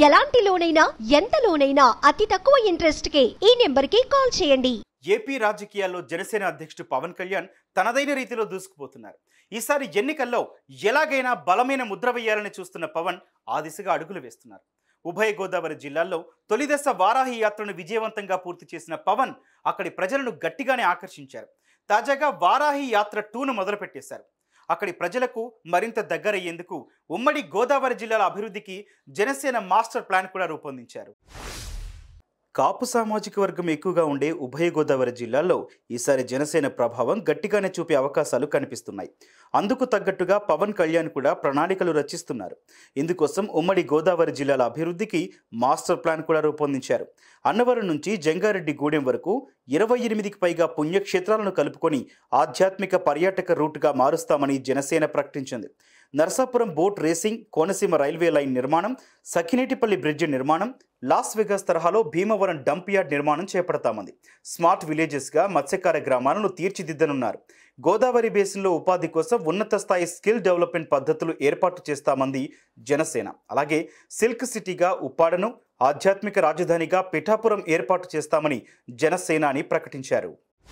ఎలాంటి లోనైనా ఎంత లోనైనా అతి తక్కువ ఇంట్రెస్ట్ కే ఈ నెంబర్ కి కాల్ చేయండి ఏపీ రాజకీయాల్లో జనసేన అధ్యక్షుడు పవన్ కళ్యాణ్ తనదైన రీతిలో దూసుకుపోతున్నారు ఈసారి ఎన్నికల్లో ఎలాగైనా బలమైన ముద్ర వేయాలని చూస్తున్న పవన్ ఆ దిశగా అడుగులు వేస్తున్నారు ఉభయ గోదావరి జిల్లాల్లో తొలిదశ వారాహి యాత్రను విజయవంతంగా పూర్తి చేసిన పవన్ అక్కడి ప్రజలను గట్టిగానే ఆకర్షించారు తాజాగా వారాహి యాత్ర టూను మొదలుపెట్టేశారు అక్కడి ప్రజలకు మరింత దగ్గరయ్యేందుకు ఉమ్మడి గోదావరి జిల్లాల అభివృద్ధికి జనసేన మాస్టర్ ప్లాన్ కూడా రూపొందించారు కాపు సామాజిక వర్గం ఎక్కువగా ఉండే ఉభయ గోదావరి జిల్లాల్లో ఈసారి జనసేన ప్రభావం గట్టిగానే చూపే అవకాశాలు కనిపిస్తున్నాయి అందుకు తగ్గట్టుగా పవన్ కళ్యాణ్ కూడా ప్రణాళికలు రచిస్తున్నారు ఇందుకోసం ఉమ్మడి గోదావరి జిల్లాల అభివృద్ధికి మాస్టర్ ప్లాన్ కూడా రూపొందించారు అన్నవరం నుంచి జంగారెడ్డి గూడెం వరకు ఇరవై ఎనిమిదికి పైగా పుణ్యక్షేత్రాలను కలుపుకొని ఆధ్యాత్మిక పర్యాటక రూట్గా మారుస్తామని జనసేన ప్రకటించింది Narsapuram boat racing Konaseema railway line నిర్మాణం సఖినేటిపల్లి బ్రిడ్జి నిర్మాణం లాస్ వెగాస్ తరహాలో భీమవరం డంప్ యార్డ్ నిర్మాణం చేపడతామంది స్మార్ట్ విలేజెస్గా మత్స్యకార గ్రామాలను తీర్చిదిద్దనున్నారు గోదావరి బేసిన్లో ఉపాధి కోసం ఉన్నత స్థాయి స్కిల్ డెవలప్మెంట్ పద్ధతులు ఏర్పాటు చేస్తామంది జనసేన అలాగే సిల్క్ సిటీగా ఉప్పాడను ఆధ్యాత్మిక రాజధానిగా పిఠాపురం ఏర్పాటు చేస్తామని జనసేన అని ప్రకటించారు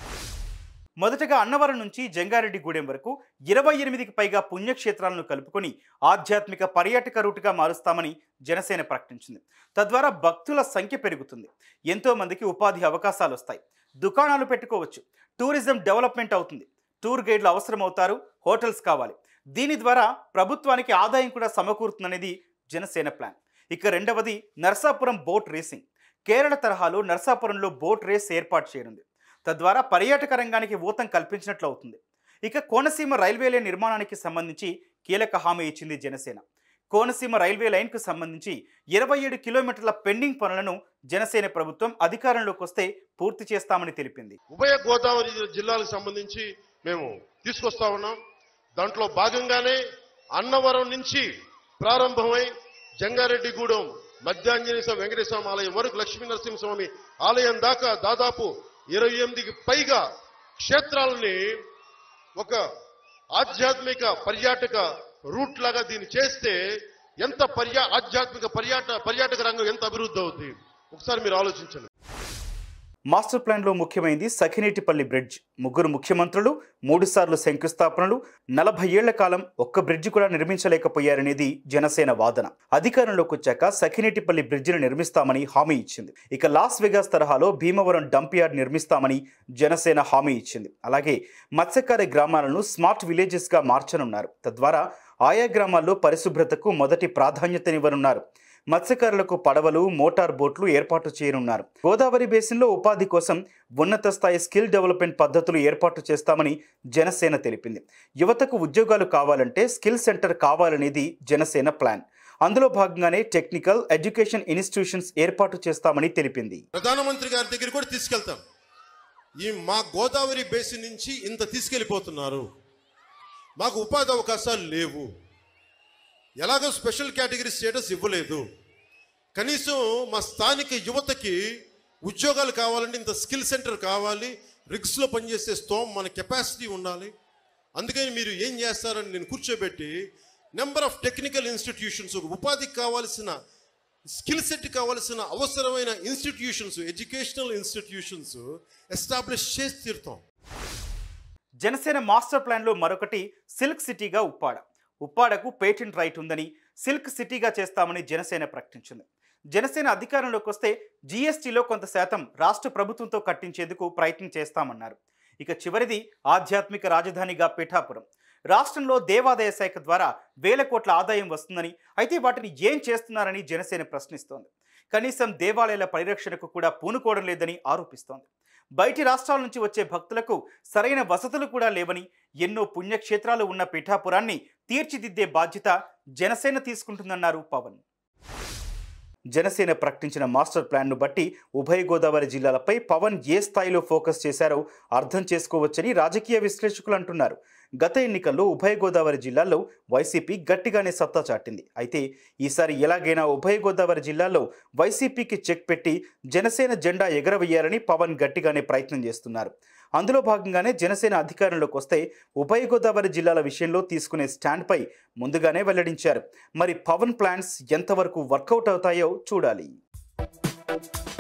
మొదటగా అన్నవరం నుంచి జంగారెడ్డిగూడెం వరకు ఇరవై ఎనిమిదికి పైగా పుణ్యక్షేత్రాలను కలుపుకొని ఆధ్యాత్మిక పర్యాటక రూటుగా మారుస్తామని జనసేన ప్రకటించింది తద్వారా భక్తుల సంఖ్య పెరుగుతుంది ఎంతో మందికి ఉపాధి అవకాశాలు వస్తాయి దుకాణాలు పెట్టుకోవచ్చు టూరిజం డెవలప్మెంట్ అవుతుంది టూర్ గైడ్లు అవసరమవుతారు హోటల్స్ కావాలి దీని ద్వారా ప్రభుత్వానికి ఆదాయం కూడా సమకూరుతుందనేది జనసేన ప్లాన్ ఇక రెండవది నర్సాపురం బోట్ రేసింగ్ కేరళ తరహాలో నర్సాపురంలో బోట్ రేస్ ఏర్పాటు చేయనుంది తద్వారా పర్యాటక రంగానికి ఊతం కల్పించినట్లు అవుతుంది ఇక కోనసీమ రైల్వే లైన్ నిర్మాణానికి సంబంధించి కీలక హామీ ఇచ్చింది జనసేన కోనసీమ రైల్వే లైన్కు సంబంధించి ఇరవై ఏడు కిలోమీటర్ల పెండింగ్ పనులను జనసేన ప్రభుత్వం అధికారంలోకి వస్తే పూర్తి చేస్తామని తెలిపింది ఉభయ గోదావరి జిల్లాలకు సంబంధించి మేము తీసుకొస్తా ఉన్నాం దాంట్లో భాగంగానే అన్నవరం నుంచి ప్రారంభమై జంగారెడ్డిగూడెం మధ్యాంజనేయ స్వామి వెంకటేశ్వర స్వామి ఆలయం వరకు లక్ష్మీ నరసింహస్వామి ఆలయం దాకా దాదాపు ఇరవై ఎనిమిదికి పైగా క్షేత్రాలని ఒక ఆధ్యాత్మిక పర్యాటక రూట్ లాగా దీన్ని చేస్తే ఎంత పర్యా ఆధ్యాత్మిక పర్యాట పర్యాటక రంగం ఎంత అభివృద్ధి అవుతుంది ఒకసారి మీరు ఆలోచించండి మాస్టర్ ప్లాన్లో ముఖ్యమైనది సఖినేటిపల్లి బ్రిడ్జ్ ముగ్గురు ముఖ్యమంత్రులు మూడుసార్లు శంకుస్థాపనలు నలభై ఏళ్ల కాలం ఒక్క బ్రిడ్జ్ కూడా నిర్మించలేకపోయారనేది జనసేన వాదన అధికారంలోకి వచ్చాక సఖినేటిపల్లి బ్రిడ్జిని నిర్మిస్తామని హామీ ఇచ్చింది ఇక లాస్ వెగాస్ తరహాలో భీమవరం డంప్ యార్డ్ నిర్మిస్తామని జనసేన హామీ ఇచ్చింది అలాగే మత్స్యకార గ్రామాలను స్మార్ట్ విలేజెస్గా మార్చనున్నారు తద్వారా ఆయా గ్రామాల్లో పరిశుభ్రతకు మొదటి ప్రాధాన్యతనివ్వనున్నారు మత్స్యకారులకు పడవలు మోటార్ బోట్లు ఏర్పాటు చేయనున్నారు గోదావరి బేసిన్లో ఉపాధి కోసం ఉన్నత స్థాయి స్కిల్ డెవలప్మెంట్ పద్ధతులు ఏర్పాటు చేస్తామని జనసేన తెలిపింది యువతకు ఉద్యోగాలు కావాలంటే స్కిల్ సెంటర్ కావాలనేది జనసేన ప్లాన్ అందులో భాగంగానే టెక్నికల్ ఎడ్యుకేషన్ ఇన్స్టిట్యూషన్స్ ఏర్పాటు చేస్తామని తెలిపింది ప్రధానమంత్రి గారి దగ్గర కూడా తీసుకెళ్తాం ఈ మా గోదావరి బేసిన్ నుంచి ఇంత తీసుకెళ్ళిపోతున్నారు మాకు ఉపాధి అవకాశాలు లేవు ఎలాగో స్పెషల్ కేటగిరీ స్టేటస్ ఇవ్వలేదు కనీసం మా స్థానిక యువతకి ఉద్యోగాలు కావాలంటే ఇంత స్కిల్ సెంటర్ కావాలి రిగ్స్లో పనిచేసే స్తోమ్ మన కెపాసిటీ ఉండాలి అందుకని మీరు ఏం చేస్తారని నేను కూర్చోబెట్టి నెంబర్ ఆఫ్ టెక్నికల్ ఇన్స్టిట్యూషన్స్ ఉపాధికి కావాల్సిన స్కిల్ సెట్ కావాల్సిన అవసరమైన ఇన్స్టిట్యూషన్స్ ఎడ్యుకేషనల్ ఇన్స్టిట్యూషన్స్ ఎస్టాబ్లిష్ చేసి తీరుతాం జనసేన మాస్టర్ ప్లాన్లో మరొకటి సిల్క్ సిటీగా ఉప్పాడ ఉప్పాడకు పేటెంట్ రైట్ ఉందని సిల్క్ సిటీగా చేస్తామని జనసేన ప్రకటించింది జనసేన అధికారంలోకి వస్తే జీఎస్టీలో కొంత శాతం రాష్ట్ర ప్రభుత్వంతో కట్టించేందుకు ప్రయత్నం చేస్తామన్నారు ఇక చివరిది ఆధ్యాత్మిక రాజధానిగా పిఠాపురం రాష్ట్రంలో దేవాదాయ శాఖ ద్వారా వేల కోట్ల ఆదాయం వస్తుందని అయితే వాటిని ఏం చేస్తున్నారని జనసేన ప్రశ్నిస్తోంది కనీసం దేవాలయాల పరిరక్షణకు కూడా పూనుకోవడం లేదని ఆరోపిస్తోంది బయటి రాష్ట్రాల నుంచి వచ్చే భక్తులకు సరైన వసతులు కూడా లేవని ఎన్నో పుణ్యక్షేత్రాలు ఉన్న పిఠాపురాన్ని తీర్చిదిద్దే బాధ్యత జనసేన తీసుకుంటుందన్నారు పవన్ జనసేన ప్రకటించిన మాస్టర్ ప్లాన్ను బట్టి ఉభయ గోదావరి జిల్లాలపై పవన్ ఏ స్థాయిలో ఫోకస్ చేశారో అర్థం చేసుకోవచ్చని రాజకీయ విశ్లేషకులు అంటున్నారు గత ఎన్నికల్లో ఉభయ గోదావరి జిల్లాల్లో వైసీపీ గట్టిగానే సత్తా చాటింది అయితే ఈసారి ఎలాగైనా ఉభయ గోదావరి జిల్లాల్లో వైసీపీకి చెక్ పెట్టి జనసేన జెండా ఎగరవేయాలని పవన్ గట్టిగానే ప్రయత్నం చేస్తున్నారు అందులో భాగంగానే జనసేన అధికారంలోకి వస్తే ఉభయ గోదావరి జిల్లాల విషయంలో తీసుకునే స్టాండ్పై ముందుగానే వెల్లడించారు మరి పవన్ ప్లాన్స్ ఎంతవరకు వర్కౌట్ అవుతాయో చూడాలి